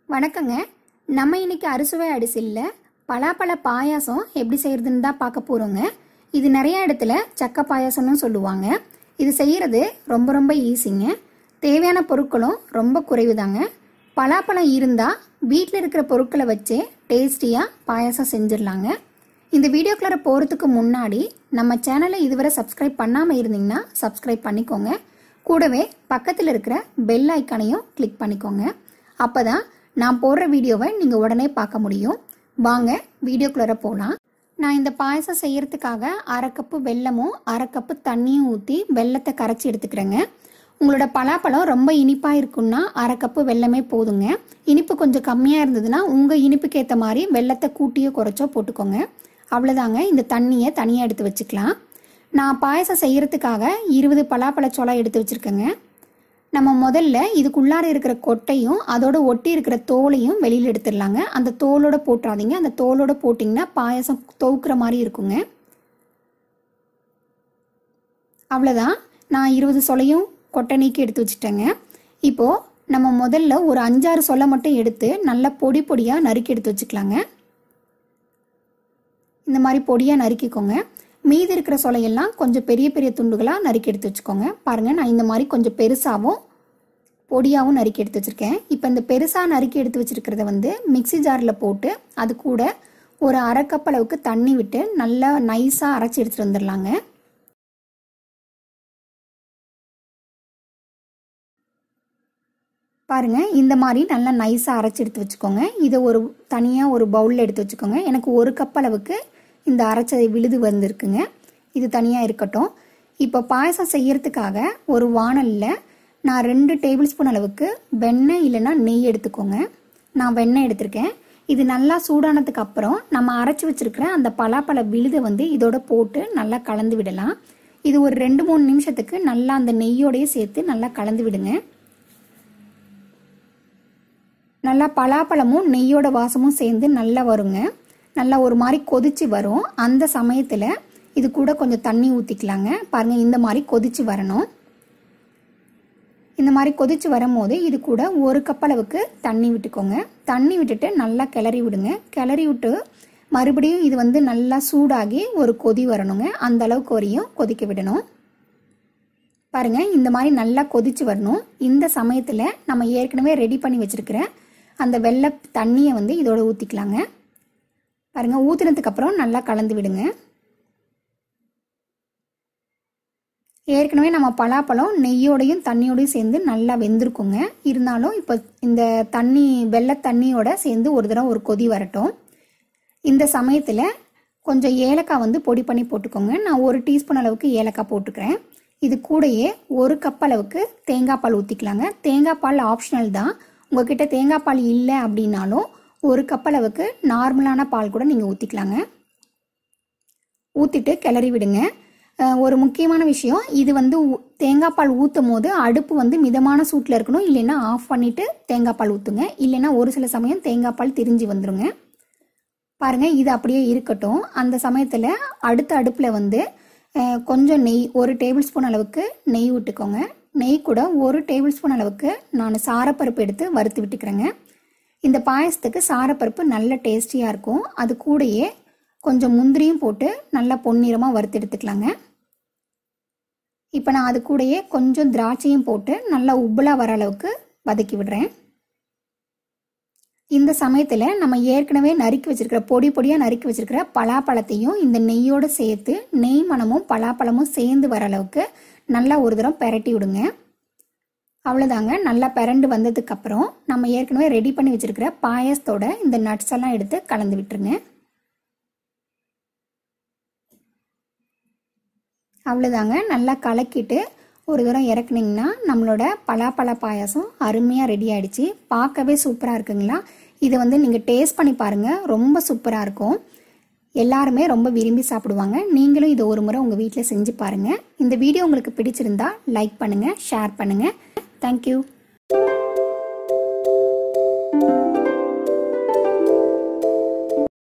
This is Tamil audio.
வணக்கங்க நம்ம இன்னைக்கு அறுசுவை அரிசியில் பலாப்பழ பாயாசம் எப்படி செய்யறதுன்னு தான் பார்க்க போறோங்க இது நிறைய இடத்துல சக்க பாயாசம்னு சொல்லுவாங்க இது செய்யறது ரொம்ப ரொம்ப ஈஸிங்க தேவையான பொருட்களும் ரொம்ப குறைவுதாங்க பலாப்பழம் இருந்தால் வீட்டில் இருக்கிற பொருட்களை வச்சே டேஸ்டியாக பாயாசம் செஞ்சிடலாங்க இந்த வீடியோக்குள்ளார போகிறதுக்கு முன்னாடி நம்ம சேனலை இதுவரை சப்ஸ்கிரைப் பண்ணாமல் இருந்தீங்கன்னா சப்ஸ்கிரைப் பண்ணிக்கோங்க கூடவே பக்கத்தில் இருக்கிற பெல் ஐக்கானையும் கிளிக் பண்ணிக்கோங்க அப்பதான் நான் போடுற வீடியோவை நீங்கள் உடனே பார்க்க முடியும் வாங்க வீடியோக்குள்ளார போகலாம் நான் இந்த பாயசம் செய்யறதுக்காக அரை கப்பு வெல்லமும் அரை கப்பு தண்ணியும் ஊற்றி வெல்லத்தை கரைச்சி எடுத்துக்கிறேங்க உங்களோட பலாப்பழம் ரொம்ப இனிப்பாக இருக்குன்னா அரை கப்பு வெல்லமே போதுங்க இனிப்பு கொஞ்சம் கம்மியாக இருந்ததுன்னா உங்கள் இனிப்புக்கு ஏற்ற மாதிரி வெல்லத்தை கூட்டியோ குறைச்சோ போட்டுக்கோங்க அவ்வளோதாங்க இந்த தண்ணியை தனியாக எடுத்து வச்சுக்கலாம் நான் பாயசம் செய்யறதுக்காக இருபது பலாப்பழச்சோளம் எடுத்து வச்சுருக்கேங்க நம்ம முதல்ல இதுக்குள்ளார இருக்கிற கொட்டையும் அதோட ஒட்டி இருக்கிற தோலையும் வெளியில் எடுத்துடலாங்க அந்த தோலோட போட்டுறாதீங்க அந்த தோலோட போட்டிங்கன்னா பாயசம் தோக்குற மாதிரி இருக்குங்க அவ்வளோதான் நான் இருபது சொலையும் கொட்டை நீக்கி எடுத்து வச்சுட்டேங்க இப்போது நம்ம முதல்ல ஒரு அஞ்சாறு சொலை மட்டும் எடுத்து நல்லா பொடி பொடியாக நறுக்கி எடுத்து வச்சுக்கலாங்க இந்த மாதிரி பொடியாக நறுக்கிக்கோங்க மீதி இருக்கிற சொலையெல்லாம் கொஞ்சம் பெரிய பெரிய துண்டுகளாக நறுக்கி எடுத்து வச்சுக்கோங்க பாருங்கள் நான் இந்த மாதிரி கொஞ்சம் பெருசாகவும் பொடியாகவும் நறுக்கி எடுத்து வச்சுருக்கேன் இப்போ இந்த பெருசாக நறுக்கி எடுத்து வச்சுருக்கிறத வந்து மிக்சி ஜாரில் போட்டு அது கூட ஒரு அரை கப் அளவுக்கு தண்ணி விட்டு நல்லா நைஸாக அரைச்சி எடுத்துகிட்டு வந்துடலாங்க பாருங்க இந்த மாதிரி நல்லா நைஸாக அரைச்சி எடுத்து வச்சுக்கோங்க இதை ஒரு தனியாக ஒரு பவுலில் எடுத்து வச்சுக்கோங்க எனக்கு ஒரு கப் அளவுக்கு இந்த அரைச்ச விழுது வந்திருக்குங்க இது தனியாக இருக்கட்டும் இப்போ பாயசம் செய்யறதுக்காக ஒரு வானலில் நான் ரெண்டு டேபிள் ஸ்பூன் அளவுக்கு வெண்ணெய் இல்லைன்னா நெய் எடுத்துக்கோங்க நான் வெண்ணெய் எடுத்திருக்கேன் இது நல்லா சூடானதுக்கு அப்புறம் நம்ம அரைச்சி வச்சிருக்கிற அந்த பலாப்பழ விழுதை வந்து இதோட போட்டு நல்லா கலந்து விடலாம் இது ஒரு ரெண்டு மூணு நிமிஷத்துக்கு நல்லா அந்த நெய்யோடையே சேர்த்து நல்லா கலந்து விடுங்க நல்லா பலாப்பழமும் நெய்யோட வாசமும் சேர்ந்து நல்லா வருங்க நல்லா ஒரு மாதிரி கொதிச்சு வரும் அந்த சமயத்தில் இது கூட கொஞ்சம் தண்ணி ஊற்றிக்கலாங்க பாருங்கள் இந்த மாதிரி கொதிச்சு வரணும் இந்த மாதிரி கொதிச்சு வரும்போது இது கூட ஒரு கப் அளவுக்கு தண்ணி விட்டுக்கோங்க தண்ணி விட்டுட்டு நல்லா கிளறி விடுங்க கிளறி விட்டு மறுபடியும் இது வந்து நல்லா சூடாகி ஒரு கொதி வரணுங்க அந்த அளவுக்கு வரையும் கொதிக்க விடணும் பாருங்க இந்த மாதிரி நல்லா கொதிச்சு வரணும் இந்த சமயத்தில் நம்ம ஏற்கனவே ரெடி பண்ணி வச்சிருக்கிற அந்த வெள்ளை தண்ணியை வந்து இதோட ஊற்றிக்கலாங்க பாருங்க ஊற்றினதுக்கு அப்புறம் நல்லா கலந்து விடுங்க ஏற்கனவே நம்ம பலாப்பழம் நெய்யோடையும் தண்ணியோடையும் சேர்ந்து நல்லா வெந்திருக்குங்க இருந்தாலும் இப்போ இந்த தண்ணி வெள்ளை தண்ணியோட சேர்ந்து ஒரு தடவை ஒரு கொதி வரட்டும் இந்த சமயத்தில் கொஞ்சம் ஏலக்காய் வந்து பொடி பண்ணி போட்டுக்கோங்க நான் ஒரு டீஸ்பூன் அளவுக்கு ஏலக்காய் போட்டுக்கிறேன் இது கூடயே ஒரு கப் அளவுக்கு தேங்காய் பால் ஊற்றிக்கலாங்க தேங்காய் பால் ஆப்ஷனல் தான் உங்ககிட்ட தேங்காய் பால் இல்லை அப்படின்னாலும் ஒரு கப் அளவுக்கு நார்மலான பால் கூட நீங்கள் ஊற்றிக்கலாங்க ஊற்றிட்டு கிளறி விடுங்க ஒரு முக்கியமான விஷயம் இது வந்து தேங்காய் பால் ஊற்றும் போது அடுப்பு வந்து மிதமான சூட்டில் இருக்கணும் இல்லைன்னா ஆஃப் பண்ணிவிட்டு தேங்காய் பால் ஊற்றுங்க இல்லைன்னா ஒரு சில சமயம் தேங்காய் பால் திரிஞ்சு வந்துடுங்க பாருங்கள் இது அப்படியே இருக்கட்டும் அந்த சமயத்தில் அடுத்த அடுப்பில் வந்து கொஞ்சம் நெய் ஒரு டேபிள் ஸ்பூன் அளவுக்கு நெய் விட்டுக்கோங்க நெய் கூட ஒரு டேபிள் ஸ்பூன் அளவுக்கு நான் சாரப்பருப்பு எடுத்து வறுத்து விட்டுக்கிறேங்க இந்த பாயசத்துக்கு சாரப்பருப்பு நல்ல டேஸ்டியாக இருக்கும் அது கூடயே கொஞ்சம் முந்திரியும் போட்டு நல்லா பொன்னிறமாக வறுத்து எடுத்துக்கலாங்க இப்போ நான் அது கூடயே கொஞ்சம் திராட்சையும் போட்டு நல்லா உப்பலாக வர அளவுக்கு வதக்கி விடுறேன் இந்த சமயத்தில் நம்ம ஏற்கனவே நறுக்கி வச்சிருக்கிற பொடி பொடியாக நறுக்கி வச்சிருக்கிற பலாப்பழத்தையும் இந்த நெய்யோடு சேர்த்து நெய் மணமும் பலாப்பழமும் சேர்ந்து வர அளவுக்கு நல்லா ஒரு தரம் பெரட்டி விடுங்க அவ்வளோதாங்க நல்லா பிறண்டு வந்ததுக்கு அப்புறம் நம்ம ஏற்கனவே ரெடி பண்ணி வச்சிருக்கிற பாயசத்தோட இந்த நட்ஸ் எல்லாம் எடுத்து கலந்து விட்டுருங்க அவ்வளோதாங்க நல்லா கலக்கிட்டு ஒரு தூரம் இறக்குனீங்கன்னா நம்மளோட பலாப்பழ பாயாசம் அருமையாக ரெடி ஆயிடுச்சு பார்க்கவே சூப்பராக இருக்குங்களா இதை வந்து நீங்கள் டேஸ்ட் பண்ணி பாருங்கள் ரொம்ப சூப்பராக இருக்கும் எல்லாருமே ரொம்ப விரும்பி சாப்பிடுவாங்க நீங்களும் இதை ஒரு முறை உங்கள் வீட்டில் செஞ்சு பாருங்கள் இந்த வீடியோ உங்களுக்கு பிடிச்சிருந்தா லைக் பண்ணுங்கள் ஷேர் பண்ணுங்கள் தேங்க்யூ